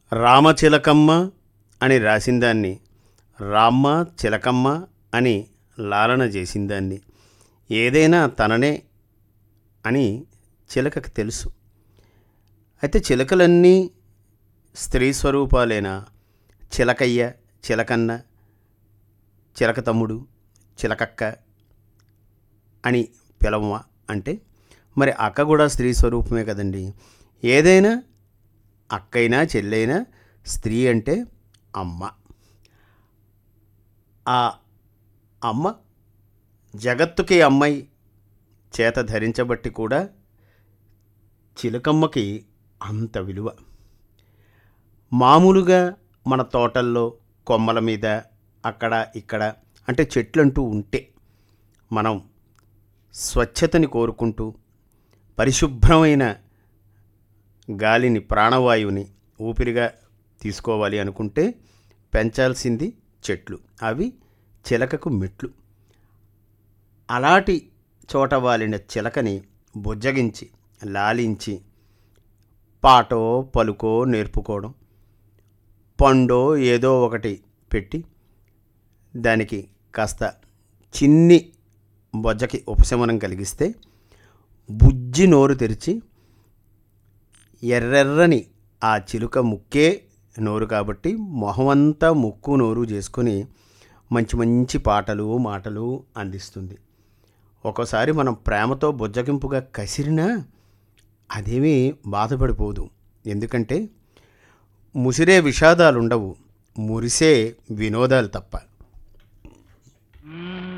రామచిలకమ్మ అని రాసిందాన్ని రామ్మ చిలకమ్మ అని లాలన చేసిందాన్ని ఏదైనా తననే అని చిలకకి తెలుసు అయితే చిలకలన్నీ స్త్రీ స్వరూపాలేనా చిలకయ్య చిలకన్న చిలక తమ్ముడు చిలకక్క అని పిలవమా అంటే మరి అక్క కూడా స్త్రీ స్వరూపమే కదండి ఏదైనా అక్కైనా చెల్లైనా స్త్రీ అంటే అమ్మ ఆ అమ్మ జగత్తుకి అమ్మాయి చేత ధరించబట్టి కూడా చిలకమ్మకి అంత విలువ మామూలుగా మన తోటల్లో కొమ్మల మీద అక్కడ ఇక్కడ అంటే చెట్లంటూ ఉంటే మనం స్వచ్ఛతని కోరుకుంటూ పరిశుభ్రమైన గాలిని ప్రాణవాయువుని ఊపిరిగా తీసుకోవాలి అనుకుంటే పెంచాల్సింది చెట్లు అవి చిలకకు మెట్లు అలాంటి చోట వాలిన చిలకని బుజ్జగించి లాలించి పాటో పలుకో నేర్పుకోవడం పండో ఏదో ఒకటి పెట్టి దానికి కాస్త చిన్ని బొజ్జకి ఉపశమనం కలిగిస్తే బుజ్జి నోరు తెరిచి ఎర్రెర్రని ఆ చిలుక ముక్కే నోరు కాబట్టి మొహమంతా ముక్కు నోరు చేసుకొని మంచి మంచి పాటలు మాటలు అందిస్తుంది ఒక్కోసారి మనం ప్రేమతో బుజ్జగింపుగా కసిరినా అదేమీ బాధపడిపోదు ఎందుకంటే ముసిరే విషాదాలుండవు మురిసే వినోదాలు తప్ప